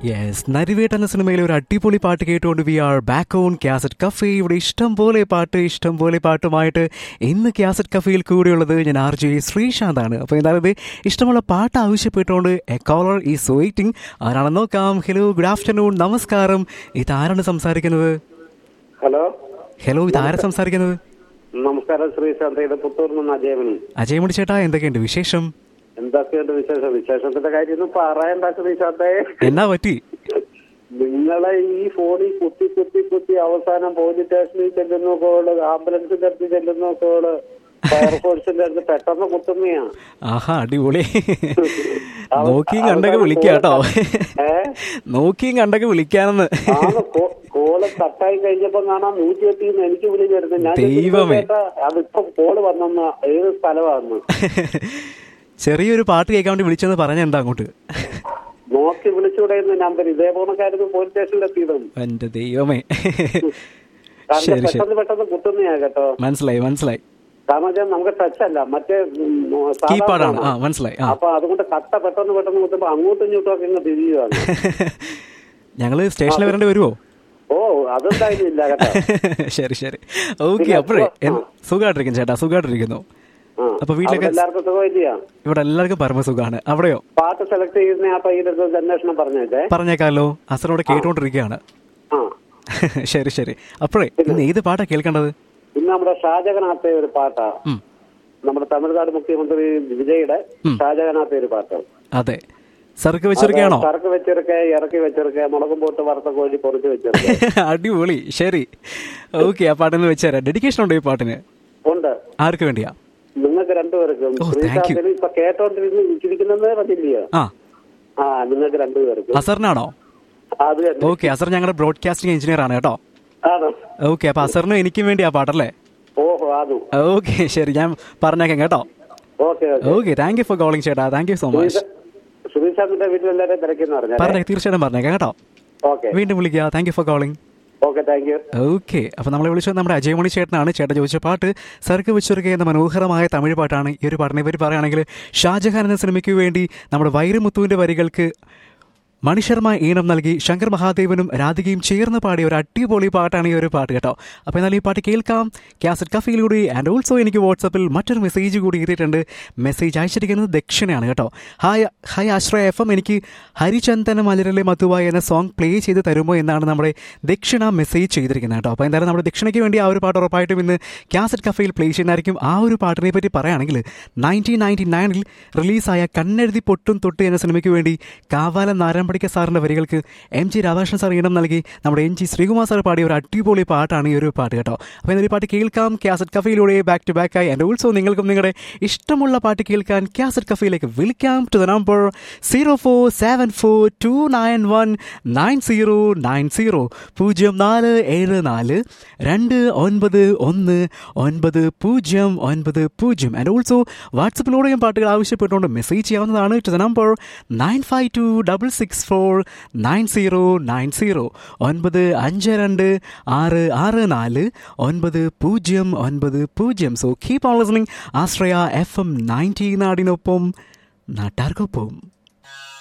Yes നരിവേട്ട് എന്ന സിനിമയിലെ ഒരു അടിപൊളി പാട്ട് കേട്ടുകൊണ്ട് we are back on cassette cafe ഇവിടെ ഇഷ്ടം പോലെ പാട്ട് ഇഷ്ടം പോലെ പാട്ടുമായിട്ട് ഇന്ന് ക്യാസറ്റ് കഫേയിൽ കൂടെയുള്ളത് ഞാൻ ആർ ജെ ശ്രീശാന്താണ് അപ്പോൾ എന്തായാലും ഇത് ഇഷ്ടമുള്ള പാട്ട് ആവശ്യപ്പെട്ടുകൊണ്ട് എ കോളർ ഈസ് വെയിറ്റിംഗ് ആരാണെന്ന് നോക്കാം ഹലോ ഗുഡ് ആഫ്റ്റർനൂൺ നമസ്കാരം ഇതാരാണ് സംസാരിക്കുന്നത് ഹലോ ഹലോ ഇതാരാ സംസാരിക്കുന്നത് നമസ്കാരം ശ്രീശാന്ത ഇത് പുത്തൂരിൽ നിന്ന് അജയമണി അജയമുടി ചേട്ടാ എന്തൊക്കെയുണ്ട് വിശേഷം എന്തൊക്കെയുണ്ട് വിശേഷം വിശേഷത്തിന്റെ കാര്യമൊന്നും പറയണ്ട ശ്രീശാന്തേ എന്നാ പറ്റി നിങ്ങളെ ഈ ഫോണിൽ കുത്തി കുത്തി കുത്തി അവസാനം പോലീസ് സ്റ്റേഷനിൽ ചെല്ലുന്ന കോള് ആംബുലൻസിന്റെ അടുത്ത് ചെല്ലുന്ന കോള് ഫയർഫോഴ്സിന്റെ അടുത്ത് പെട്ടെന്ന് കുത്തുന്നയാ ആഹാ അടിപൊളി നോക്കിയും കണ്ടൊക്കെ വിളിക്കാം കേട്ടോ ഏ നോക്കിയും കണ്ടൊക്കെ വിളിക്കാനെന്ന് ആണ് കോ- കോള് കട്ടായി കഴിഞ്ഞപ്പോ കാണാൻ നൂറ്റി എട്ടിന്ന് എനിക്ക് വിളി വരുന്നത് ഞാൻ ദൈവമേ. ചോദിച്ചു, ചേട്ടാ, അതിപ്പം കോള് വന്നെന്ന ഏത് സ്ഥലമാണെന്ന് ചെറിയൊരു പാട്ട് കേൾക്കാൻ വേണ്ടി വിളിച്ചെന്ന് പറഞ്ഞ എന്താ അങ്ങോട്ട് നോക്കി വിളിച്ചൂടെ നമ്പർ ഇതേപോണക്കായിരുന്നു പോലീസ് സ്റ്റേഷനിൽ എത്തിയതും എന്റെ ദൈവമേ കാരണം ശരി ശരി പെട്ടെന്ന് പെട്ടെന്ന് കുത്തുന്നയാ കേട്ടോ മനസ്സിലായി മനസ്സിലായി കാരണം വെച്ചാൽ നമുക്ക് ടച്ച് അല്ല മറ്റേ ഉം, സാധാ കീപാടാണ് ആ ഫോണാ. മനസ്സിലായി ആ അപ്പൊ അതുകൊണ്ട് കട്ട പെട്ടെന്ന് പെട്ടെന്ന് കുത്തുമ്പോ അങ്ങോട്ടും ഇങ്ങോട്ടും ഒക്കെ ഇങ്ങ് തിരിയുവാണ് ഞങ്ങള് സ്റ്റേഷനിൽ വരേണ്ടി വരുമോ ഓ അതെന്തായാലും ഇല്ല കേട്ടോ ശരി ശരി ഓക്കെ പിന്നെ അപ്പോഴേ ആ. സുഖമായിട്ടിരിക്കുന്നു ചേട്ടാ സുഖമായിട്ടിരിക്കുന്നു ആ. അപ്പൊ വീട്ടിലൊക്കെ അവിടെ എല്ലാവർക്കും സുഖമില്ല ഇവിടെ എല്ലാവർക്കും പരമസുഖമാണ് അവിടെയോ പാട്ട് സെലക്ട് ചെയ്യുന്ന ആ പയ്യന്റെ അന്വേഷണം പറഞ്ഞേച്ചേ പറഞ്ഞേക്കാലോ അസറോടെ കേട്ടോണ്ടിരിക്കുകയാണ് ആ ശരി ശരി അപ്പോഴേ ഇന്ന് ഏത് പാട്ടാ കേൾക്കേണ്ടത് ഇന്ന് നമ്മുടെ ഷാജകനാഥത്തെ ഒരു പാട്ടാ ഉം. നമ്മുടെ തമിഴ്നാട് മുഖ്യമന്ത്രി വിജയുടെ ഷാജകനാഥത്തെ ഒരു പാട്ട് അതെ സർക്ക് വെച്ചിരിക്കുകയാണോ കറക്ക് വെച്ചിരിക്കെ ഇറക്കി വെച്ചിരിക്കെ മുളകും പോട്ട് വറുത്ത കോഴി പൊറിച്ച് വെച്ചിരിക്കെ അടിപൊളി ശരി ഓക്കെ ആ പാട്ടിന്ന് വെച്ചുതരാം ഡെഡിക്കേഷൻ ഉണ്ടോ ഈ പാട്ടിന് ഉണ്ട് ആർക്ക് വേണ്ടിയാ നിങ്ങൾക്ക് രണ്ടുപേർക്കും ഓ, thank you. ശ്രീശാന്തിന് ഇപ്പൊ കേട്ടോണ്ടിരുന്ന് ഇരിക്കുന്നത് പറഞ്ഞില്ലയോ ആ ആ നിങ്ങൾക്ക് രണ്ടുപേർക്കും അസറിനാണോ അത് തന്നെ ഓക്കെ അസർ ഞങ്ങളുടെ ബ്രോഡ്കാസ്റ്റിംഗ് എഞ്ചിനീയർ ആണ് കേട്ടോ ആണോ ഓക്കെ അപ്പൊ അസറിനും എനിക്കും വേണ്ടി ആ പാട്ടല്ലേ ഓഹോ അതും ഓക്കെ ശരി ഞാൻ പറഞ്ഞേക്കാം കേട്ടോ okay okay okay thank you for calling ചേട്ടാ താങ്ക് യു സോ മച്ച് ശ്രീശാന്തിന്റെ വീട്ടിലെല്ലാരും തിരക്കെന്ന് പറഞ്ഞാൽ പറഞ്ഞേ തീർച്ചയായിട്ടും പറഞ്ഞേക്കാം കേട്ടോ ഓക്കെ വീണ്ടും വിളിക്കുക thank you for calling okay thank you okay അപ്പോൾ നമ്മളെ വിളിച്ചത് നമ്മുടെ അജയമണി ചേട്ടനാണ് ചേട്ടൻ ചോദിച്ച പാട്ട് സർക്ക് വെച്ചുരുക എന്ന മനോഹരമായ തമിഴ് പാട്ടാണ് ഈ ഒരു പാട്ടിനെ പറ്റി പറയുകയാണെങ്കിൽ ഷാജഹാൻ എന്ന സിനിമയ്ക്ക് വേണ്ടി നമ്മുടെ വൈരമുത്തുവിൻ്റെ വരികൾക്ക് മണിശർമ്മ ഈണം നൽകി ശങ്കർ മഹാദേവനും രാധികയും ചേർന്ന് പാടിയ ഒരു അടിപൊളി പാട്ടാണ് ഈ ഒരു പാട്ട് കേട്ടോ അപ്പോൾ എന്നാൽ ഈ പാട്ട് കേൾക്കാം കാസറ്റ് കഫയിലൂടെ ആൻഡ് ഓൾസോ എനിക്ക് വാട്സപ്പിൽ മറ്റൊരു മെസ്സേജ് കൂടി എത്തിയിട്ടുണ്ട് മെസ്സേജ് അയച്ചിരിക്കുന്നത് ദക്ഷിണയാണ് കേട്ടോ hi hi Ashraya F M എനിക്ക് ഹരിചന്ദന മലരിലെ മധുവായ എന്ന സോങ് പ്ലേ ചെയ്ത് തരുമോ എന്നാണ് നമ്മുടെ ദക്ഷിണ മെസ്സേജ് ചെയ്തിരിക്കുന്നത് കേട്ടോ അപ്പോൾ എന്തായാലും നമ്മുടെ ദക്ഷിണയ്ക്ക് വേണ്ടി ആ ഒരു പാട്ട് ഉറപ്പായിട്ടും ഇന്ന് കാസറ്റ് കഫയിൽ പ്ലേ ചെയ്യുന്നതായിരിക്കും ആ ഒരു പാട്ടിനെ പറ്റി പറയുകയാണെങ്കിൽ നയൻറ്റീൻ നയൻറ്റി നയനിൽ റിലീസായ കണ്ണെഴുതി പൊട്ടും തൊട്ട് എന്ന സിനിമയ്ക്ക് വേണ്ടി കാവാലം നാരായണപ്പടിക്ക സാറിൻ്റെ വരികൾക്ക് എം ജി രാധാകൃഷ്ണൻ സാർ ഈണം നൽകി നമ്മുടെ എം ജി ശ്രീകുമാർ സാർ പാടിയ ഒരു അടിപൊളി പാട്ടാണ് ഈ ഒരു പാട്ട് കേട്ടോ അപ്പോൾ എന്നൊരു പാട്ട് കേൾക്കാം കാസറ്റ് കഫയിലൂടെ ബാക്ക് ടു ബാക്ക് ആയി ആൻഡ് ഓൾസോ നിങ്ങൾക്കും നിങ്ങളുടെ ഇഷ്ടമുള്ള പാട്ട് കേൾക്കാൻ കാസറ്റ് കഫയിലേക്ക് വിളിക്കാം to the number zero four seven four two nine one nine zero nine zero പൂജ്യം നാല് ഏഴ് നാല് രണ്ട് ഒൻപത് ഒന്ന് ഒൻപത് പൂജ്യം ഒൻപത് പൂജ്യം ആൻഡ് ഓൾസോ വാട്സപ്പിലൂടെയും പാട്ടുകൾ ആവശ്യപ്പെട്ടുകൊണ്ട് മെസ്സേജ് ചെയ്യാവുന്നതാണ് to the number nine five two double six four nine zero nine zero ഒൻപത് അഞ്ച് രണ്ട് ആറ് ആറ് നാല് ഒൻപത് പൂജ്യം ഒൻപത് പൂജ്യം so keep on listening Ashraya F M ninety നാടിനൊപ്പം നാട്ടാർക്കൊപ്പം